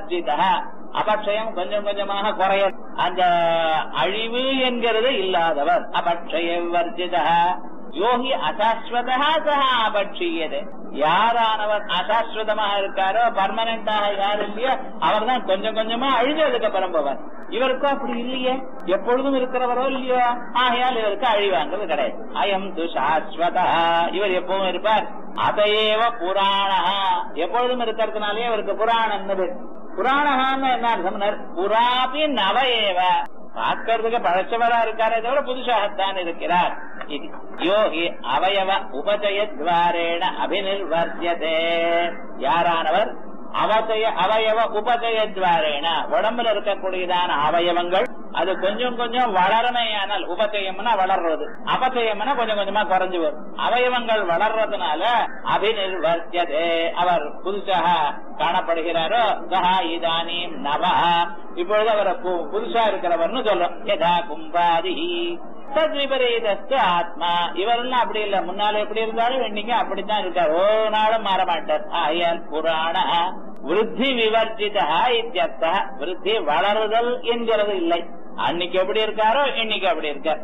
விவர்ஜித அபட்சயம் கொஞ்சம் கொஞ்சமாக குறைய அந்த அழிவு என்கிறது இல்லாதவர் அபட்சய விவர்ஜித யோகி அசாஸ்வதா சக அபட்சியது யாரானவர் அசாஸ்வதமாக இருக்காரோ பர்மனண்டாக யார் இல்லையோ அவர் தான் கொஞ்சம் கொஞ்சமா அழிஞ்சதுக்கு அப்புறம் போவார் இவருக்கும் அப்படி இல்லையே எப்பொழுதும் இருக்கிறவரோ இல்லையோ ஆகையால் இவருக்கு அழிவாங்கிறது கிடையாது அயம் து சாஸ்வதா இவர் எப்பவும் இருப்பார் அதையேவ புராணா எப்பொழுதும் இருக்கிறதுனாலே இவருக்கு புராணம் புராணகான்னு என்ன அர்த்தம் புராபி நவ ஏவ பார்க்கறதுக்கு பழச்சவரா இருக்காரே தவிர புதுசாகத்தான் இருக்கிறார் இது யோகி அவயவ உபஜயத்வாரேண அபிநிர்வர்த்தியதே யாரானவர் அவசய அவயவ உபஜயத்வாரேன உடம்புல இருக்கக்கூடியதான அவயவங்கள் அது கொஞ்சம் கொஞ்சம் வளரமையானால் உபச்சயம்னா வளர்றது அபச்சயம்னா கொஞ்சம் கொஞ்சமா குறைஞ்சு வரும் அவயவங்கள் வளர்றதுனால அபிநிர்வர்த்தியதே அவர் புதுசாக காணப்படுகிறாரோ சஹா இதானீம் நவா இப்பொழுது அவரை பு- புதுசா இருக்கிறவர்னு சொல்றோம் யதா கும்பாதி தத் விபரீதஸ்து ஆத்மா இவரெல்லாம் அப்படி இல்ல முன்னால எப்படி இருந்தாலும் இன்னைக்கு அப்படித்தான் இருக்கார் ஒரு நாளும் மாற மாட்டார் ஆயல் புராண விருத்தி விவர்ஜிதா இத்தியர்த்தா விருத்தி வளருதல் என்கிறது இல்லை அன்னைக்கு எப்படி இருக்காரோ இன்னைக்கு அப்படி இருக்கார்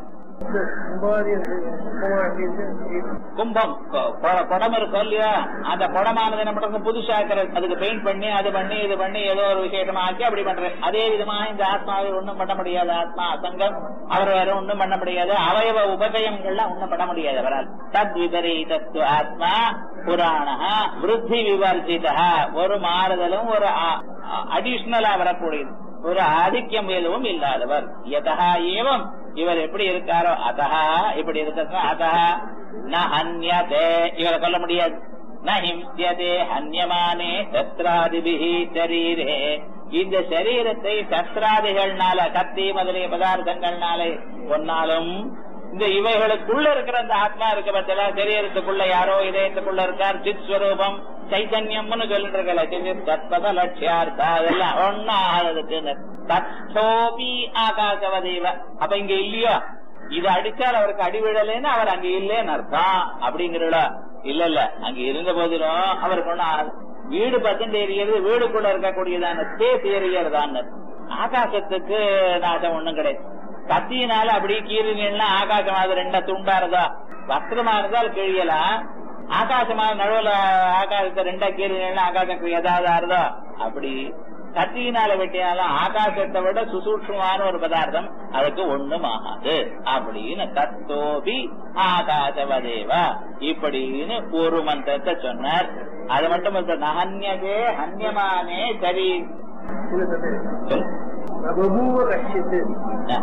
கும்பம் கொ- கொ- குடம் இருக்கும் இல்லையா அந்த குடமானது என்ன பண்றது புதுசா இருக்கிறது அதுக்கு பெயிண்ட் பண்ணி அது பண்ணி இது பண்ணி ஏதோ ஒரு விசேஷமா ஆக்கி அப்படி பண்றேன் அதே விதமா இந்த ஆத்மாவை ஒண்ணும் பண்ண முடியாது ஆத்மா அசங்கம் அவர் வேற ஒண்ணும் பண்ண முடியாது அவயவ உபஜயங்கள்லாம் ஒண்ணும் பண்ண முடியாது அவரால் தத் விபரீதத்து ஆத்மா புராண விருத்தி விவர்ஜிதா ஒரு மாறுதலும் ஒரு அடிஷனலா வரக்கூடியது ஒரு ஆதிக்கம் எதுவும் இல்லாதவர் யதா ஏவம் இவர் எப்படி இருக்காரோ அதஹா இப்படி இருக்கிறது அதஹா ந ஹன்யதே இவரை சொல்ல முடியாது ந ஹிம்சியதே ஹன்யமானே சஸ்திராதிபிஹி சரீரே இந்த சரீரத்தை சஸ்திராதிகள்னால கத்தி முதலிய பதார்த்தங்கள்னாலே கொன்னாலும் இந்த இவைகளுக்குள்ள இருக்கிற அந்த ஆத்மா இருக்க பட்சல சரீரத்துக்குள்ள யாரோ இதயத்துக்குள்ள இருக்கார் சித் ஸ்வரூபம் சைத்தன்யம்னு சொல்லிட்டு இருக்கல சித் தத்பத லட்சியார்த்தா அதெல்லாம் ஒன்னா ஆகுதுக்கு தத்தோபி ஆகாசவதேவ அப்ப இங்க இல்லையோ இது அடிச்சால் அவருக்கு அடி விழலைன்னு அவர் அங்க இல்லேன்னு அர்த்தம் அப்படிங்கிறா இல்ல இல்ல அங்க இருந்த போதிலும் அவருக்கு ஒண்ணு ஆ- வீடு பக்கம் எரியறது வீடுக்குள்ள இருக்கக்கூடியதான ஸ்பேஸ் எரியறதான்னு ஆகாசத்துக்கு நாசம் ஒண்ணும் கிடையாது கத்தியினால அப்படியே கீறினா ஆகாசமானது ரெண்டா துண்டா இருந்தா வஸ்திரமா இருந்தால் கிழியலாம் ஆகாசமா நடுவுல ஆகாசத்தை ரெண்டா கீறினா ஆகாசம் ஏதாவது ஆறுதோ அப்படி கத்தியினால வெட்டினாலும் ஆகாசத்தை விட சுசூட்சமான ஒரு பதார்த்தம் அதுக்கு ஒண்ணும் ஆகாது அப்படின்னு தத்தோபி ஆகாசவதேவா இப்படின்னு ஒரு மந்திரத்தை சொன்னார் அது மட்டும் இல்ல நகன்யதே ஹன்யமானே சரி சொல்லு. बभूव कश्चित् ஆ,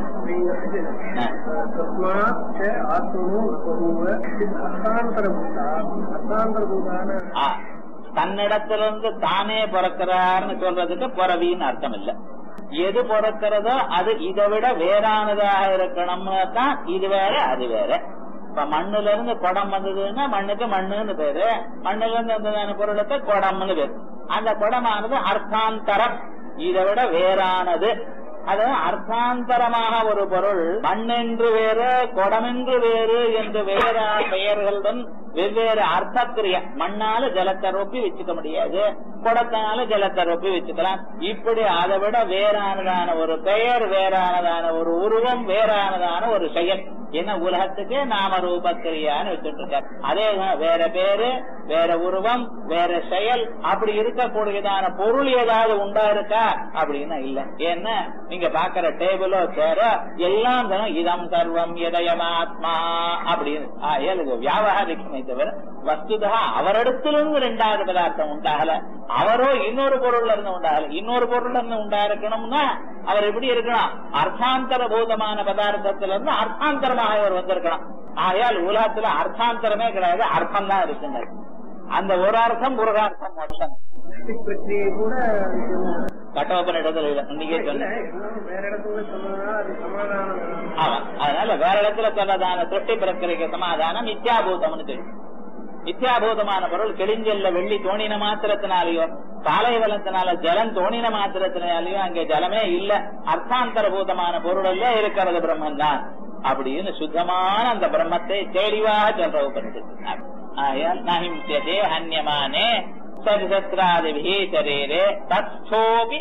ஆ. तस्मात् च आत्मनो बभूव कश्चित् अर्थान्तरभूता अर्थान्तरभूतान ஆ, தன்னிடத்திலிருந்து தானே பிறக்கிறார்னு சொல்றதுக்கு பிறவின்னு அர்த்தம் இல்ல எது பிறக்கிறதோ அது இதை விட வேறானதாக இருக்கணும்னு தான் இது வேற அது வேற இப்ப மண்ணுல இருந்து குடம் வந்ததுன்னா மண்ணுக்கு மண்ணுன்னு பேரு மண்ணுல இருந்து வந்ததான பொருளுக்கு குடம்னு பேரு அந்த குடமானது அர்த்தாந்தரம் இதை விட வேறானது அது அர்த்தாந்தரமாக ஒரு பொருள் மண்ணென்று வேறு குடமென்று வேறு என்று வேற பெயர்களுடன் வெவ்வேறு அர்த்தக்கிரிய மண்ணால ஜலத்தை ரொப்பி வச்சுக்க முடியாது குடத்தினால ஜலத்தை ரொப்பி வச்சுக்கலாம் இப்படி அதை விட வேறானதான ஒரு பெயர் வேறானதான ஒரு உருவம் வேறானதான ஒரு செயல் என்ன உலகத்துக்கு நாம ரூபக்கிரியான்னு வச்சுட்டு இருக்கார் அதே தான் வேற பேரு வேற உருவம் வேற செயல் அப்படி இருக்கக்கூடியதான பொருள் ஏதாவது உண்டா இருக்கா அப்படின்னா இல்ல ஏன்னா நீங்க பாக்குற டேபிளோ சேரோ எல்லாம் தான் இதம் சர்வம் இதயமாத்மா அப்படின்னு ஆகையால் இது வியாபாரிக்குமே தவிர வஸ்துதா அவரிடத்திலிருந்து ரெண்டாவது பதார்த்தம் உண்டாகல அவரோ இன்னொரு பொருள்ல இருந்து உண்டாகல இன்னொரு பொருள்ல இருந்து உண்டா இருக்கணும்னா அவர் எப்படி இருக்கணும் அர்த்தாந்தர பூதமான பதார்த்தத்திலிருந்து அர்த்தாந்தரமாக அவர் வந்திருக்கணும் ஆகையால் உலகத்துல அர்த்தாந்தரமே கிடையாது அர்த்தம் தான் இருக்குங்க அந்த ஒரு அர்த்தம் முருகார்த்தம் மோட்சம் சக்தி பிரக்ரியை கூட கட்டோபனிடத்துல இல்ல இன்னைக்கே இல்ல, சொன்னேன் இன்னும் வேற இடத்துல சொன்னதுனால அது சமாதானம் ஆமா அதனால வேற இடத்துல சொன்னதான திருஷ்டி பிரக்கிரிக்கு சமாதானம் மித்யாபூதம்னு தெரியும் மித்யாபூதமான பொருள் கிழிஞ்சல்ல வெள்ளி தோணின மாத்திரத்தினாலேயோ பாலைவலத்தினால ஜலம் தோணின மாத்திரத்தினாலேயோ அங்க ஜலமே இல்ல அர்த்தாந்தர பூதமான பொருளல்ல இருக்கிறது பிரம்மன் தான் அப்படின்னு சுத்தமான அந்த பிரம்மத்தை தெளிவாக சொல்ற உபனிஷத்து ஆயால் நஹிம்சியதே ஹன்யமானே சரிசத்ராதிபிஹி சரீரே தத்சோபி